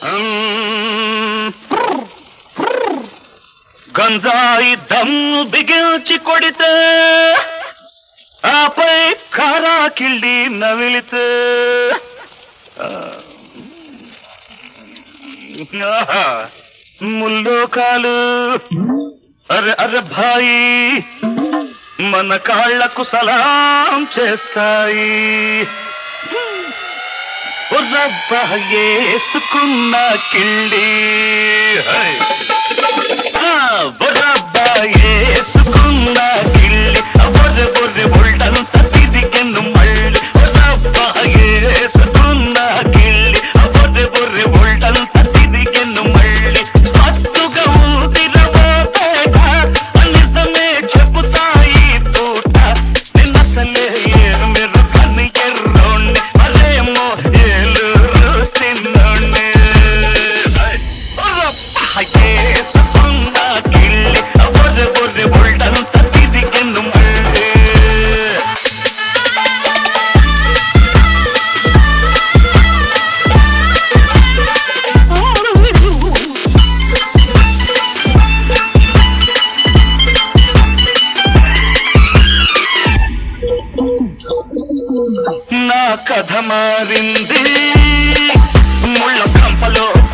మ్, గంజాయి దమ్ము బిగించి కొడితే ఆపై కారా కిళ్ళి నవిలితే ఆ, ఆహా, ముల్లోకాలు అరే అరే భాయి మన కాళ్లకు సలాం చేస్తాయి రబ్బా వేసుకున్న కిళ్ళి హై. ఆ, బొర్రబ్బా వేసుకున్న కిళ్ళి బొర్రె బొర్రె బొల్టంత తిరిగెను మళ్ళీ బొర్రబ్బా వేసుకున్న కిళ్ళి బొర్రె బొర్రె బొల్టంత తిరిగెను మళ్ళీ అత్తుగా ఊదిరబోతేట నిజమే చెబుతాయి తూట నిన్నసలే మీరు కన్ను ఎర్రోణ్ణి మరేమో ఏలూరు తిన్నోణ్ణి చేసుకున్న కిళ్ళి బొర్రె బొర్రె బొల్టంత తిరిగెను మళ్ళీ నా కథ మారింది ముళ్ళ కంపలో